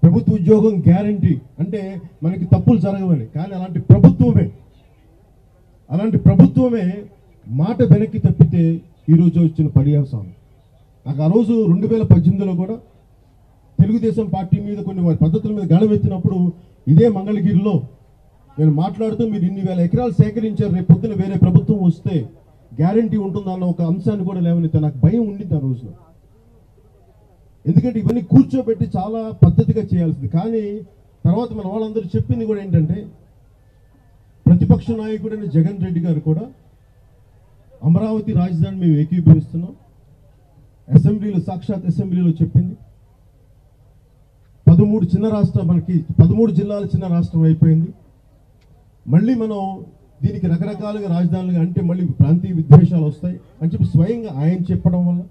ప్రభుత్వ ఉద్యోగం గ్యారంటీ అంటే మనకి తప్పులు జరగవని కానీ అలాంటి ప్రభుత్వమే అలాంటి ప్రభుత్వమే మాట వెనక్కి తప్పితే ఈరోజు వచ్చిన పర్యావసానం నాకు ఆ రోజు రెండు వేల పద్దెనిమిదిలో కూడా తెలుగుదేశం పార్టీ మీద కొన్ని వారి పద్ధతుల మీద గడవెత్తినప్పుడు ఇదే మంగళగిరిలో నేను మాట్లాడుతూ మీరు ఇన్ని వేల ఎకరాలు సేకరించారు రేపు పొద్దున వేరే ప్రభుత్వం వస్తే గ్యారంటీ ఉంటుందన్న ఒక అంశాన్ని కూడా లేవనెత్తే నాకు భయం ఉండింది ఆ రోజున ఎందుకంటే ఇవన్నీ కూర్చోబెట్టి చాలా పద్ధతిగా చేయాల్సింది కానీ తర్వాత మన వాళ్ళందరూ చెప్పింది కూడా ఏంటంటే ప్రతిపక్ష నాయకుడైన జగన్ రెడ్డి గారు కూడా అమరావతి రాజధాని మేము ఏకీభవిస్తున్నాం అసెంబ్లీలో సాక్షాత్ అసెంబ్లీలో చెప్పింది పదమూడు చిన్న రాష్ట్రం మనకి పదమూడు జిల్లాల చిన్న రాష్ట్రం అయిపోయింది మళ్ళీ మనం దీనికి రకరకాలుగా రాజధానులుగా అంటే మళ్ళీ ప్రాంతీయ విద్వేషాలు వస్తాయి అని చెప్పి స్వయంగా ఆయన చెప్పడం వల్ల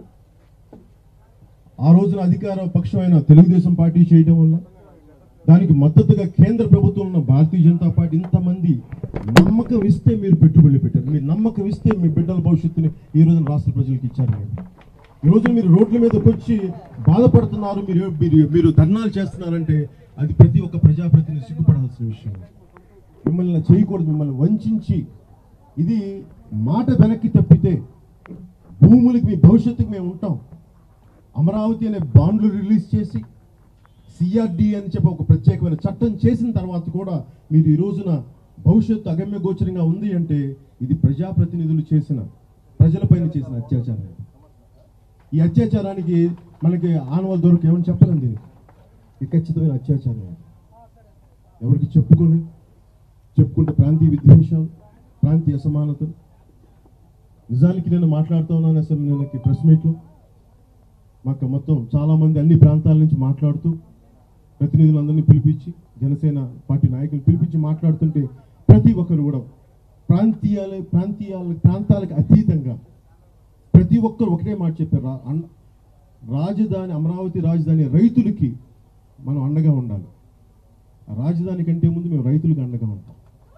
ఆ రోజున అధికార పక్షమైన తెలుగుదేశం పార్టీ చేయడం వల్ల దానికి మద్దతుగా కేంద్ర ప్రభుత్వం ఉన్న భారతీయ జనతా పార్టీ ఇంతమంది నమ్మకం ఇస్తే మీరు పెట్టుబడులు పెట్టారు మీరు నమ్మకం ఇస్తే మీ బిడ్డల భవిష్యత్తుని ఈ రోజున రాష్ట్ర ప్రజలకు ఇచ్చారు మీరు ఈ రోజు మీరు రోడ్ల మీదకి వచ్చి బాధపడుతున్నారు మీరు మీరు మీరు ధర్నాలు చేస్తున్నారంటే అది ప్రతి ఒక్క ప్రజాప్రతినిధి సిగ్గుపడాల్సిన విషయం మిమ్మల్ని ఇలా చేయకూడదు మిమ్మల్ని వంచించి ఇది మాట వెనక్కి తప్పితే భూములకి మీ భవిష్యత్తుకి మేము ఉంటాం అమరావతి అనే బాండ్లు రిలీజ్ చేసి సిఆర్డి అని చెప్పి ఒక ప్రత్యేకమైన చట్టం చేసిన తర్వాత కూడా మీరు ఈ రోజున భవిష్యత్తు అగమ్య గోచరంగా ఉంది అంటే ఇది ప్రజాప్రతినిధులు చేసిన ప్రజలపైన చేసిన అత్యాచారం ఈ అత్యాచారానికి మనకి ఆనవాళ్ళ దొరకు ఏమని చెప్పలేం దీనికి ఇది ఖచ్చితమైన అత్యాచారం ఎవరికి చెప్పుకోలేదు చెప్పుకుంటే ప్రాంతీయ విద్వేషాలు ప్రాంతీయ అసమానతలు నిజానికి నేను మాట్లాడుతూ ఉన్నాను అసలు నిన్నకి ప్రెస్ మీట్లో మాకు మొత్తం చాలా మంది అన్ని ప్రాంతాల నుంచి మాట్లాడుతూ ప్రతినిధులందరినీ పిలిపించి జనసేన పార్టీ నాయకులు పిలిపించి మాట్లాడుతుంటే ప్రతి ఒక్కరు కూడా ప్రాంతీయాల ప్రాంతీయాల ప్రాంతాలకు అతీతంగా ప్రతి ఒక్కరు ఒకటే మాట చెప్పారు రా- అన్- రాజధాని అమరావతి రాజధాని రైతులకి మనం అండగా ఉండాలి ఆ రాజధాని కంటే ముందు మేము రైతులకు అండగా ఉంటాం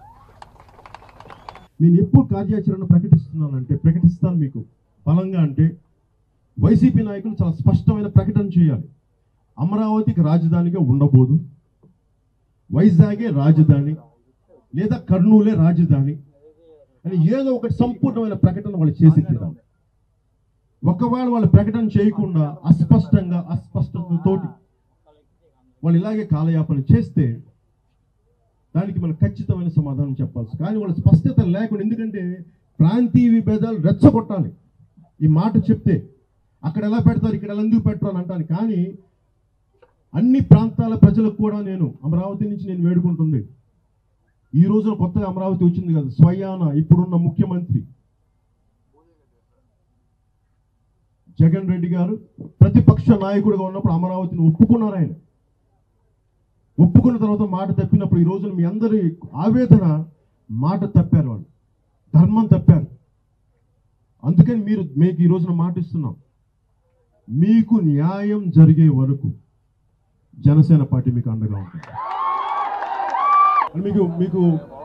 నేను ఎప్పుడు కార్యాచరణ ప్రకటిస్తున్నానంటే ప్రకటిస్తాను మీకు బలంగా అంటే వైసీపీ నాయకులు చాలా స్పష్టమైన ప్రకటన చేయాలి అమరావతికి రాజధానిగా ఉండబోదు వైజాగే రాజధాని లేదా కర్నూలే రాజధాని అని ఏదో ఒకటి సంపూర్ణమైన ప్రకటన వాళ్ళు చేసి తీరాలి ఒకవేళ వాళ్ళు ప్రకటన చేయకుండా అస్పష్టంగా అస్పష్టతతోటి వాళ్ళు ఇలాగే కాలయాపన చేస్తే దానికి మనం ఖచ్చితమైన సమాధానం చెప్పాల్సి కానీ వాళ్ళ స్పష్టత లేకుండా ఎందుకంటే ప్రాంతీయ విభేదాలు రెచ్చగొట్టాలి ఈ మాట చెప్తే అక్కడ ఎలా పెడతారు ఇక్కడ ఎలా ఎందుకు పెట్టరు అని అంటాను కానీ అన్ని ప్రాంతాల ప్రజలకు కూడా నేను అమరావతి నుంచి నేను వేడుకుంటుంది ఈ రోజున కొత్తగా అమరావతి వచ్చింది కదా స్వయాన ఇప్పుడున్న ముఖ్యమంత్రి జగన్ రెడ్డి గారు ప్రతిపక్ష నాయకుడిగా ఉన్నప్పుడు అమరావతిని ఒప్పుకున్నారు ఆయన ఒప్పుకున్న తర్వాత మాట తప్పినప్పుడు ఈ రోజున మీ అందరి ఆవేదన మాట తప్పారు వాళ్ళు ధర్మం తప్పారు అందుకని మీరు మీకు ఈ రోజున మాట ఇస్తున్నాం మీకు న్యాయం జరిగే వరకు జనసేన పార్టీ మీకు అండగా ఉంటుంది మీకు మీకు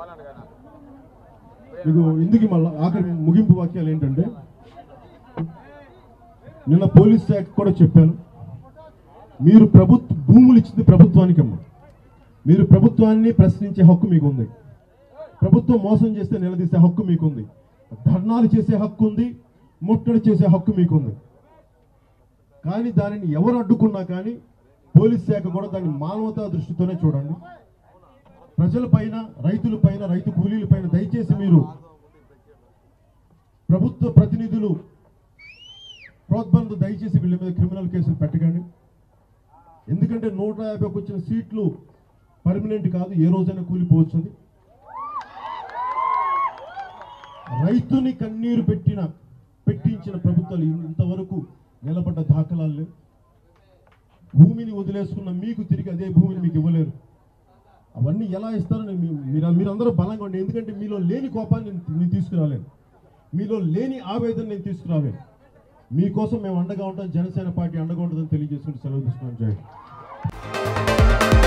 మీకు ఇందుకు మళ్ళీ ఆఖరి ముగింపు వాక్యాలు ఏంటంటే నిన్న పోలీస్ శాఖ కూడా చెప్పాను మీరు ప్రభుత్వ భూములు ఇచ్చింది ప్రభుత్వానికి అమ్మ మీరు ప్రభుత్వాన్ని ప్రశ్నించే హక్కు మీకు ఉంది ప్రభుత్వం మోసం చేస్తే నిలదీసే హక్కు మీకుంది ధర్నాలు చేసే హక్కు ఉంది ముట్టడి చేసే హక్కు మీకుంది కానీ దానిని ఎవరు అడ్డుకున్నా కానీ పోలీస్ శాఖ కూడా దాన్ని మానవతా దృష్టితోనే చూడండి ప్రజల పైన రైతుల పైన రైతు కూలీల పైన దయచేసి మీరు ప్రభుత్వ ప్రతినిధులు ప్రోద్బంధ దయచేసి వీళ్ళ మీద క్రిమినల్ కేసులు పెట్టకండి ఎందుకంటే నూట యాభైకి వచ్చిన సీట్లు పర్మనెంట్ కాదు ఏ రోజైనా కూలిపోవచ్చు అది రైతుని కన్నీరు పెట్టిన పెట్టించిన ప్రభుత్వాలు ఇంతవరకు నిలబడ్డ దాఖలాలు లేవు భూమిని వదిలేసుకున్న మీకు తిరిగి అదే భూమిని మీకు ఇవ్వలేరు అవన్నీ ఎలా ఇస్తారో నేను మీ- మీరు మీరందరూ బలంగా ఉండి ఎందుకంటే మీలో లేని కోపాన్ని నేను నేను తీసుకురాలేను మీలో లేని ఆవేదన నేను తీసుకురాలేను మీకోసం మేము అండగా ఉంటాం జనసేన పార్టీ అండగా ఉంటుందని తెలియజేసుకుంటూ సెలవు తీసుకున్నాను జై హింద్.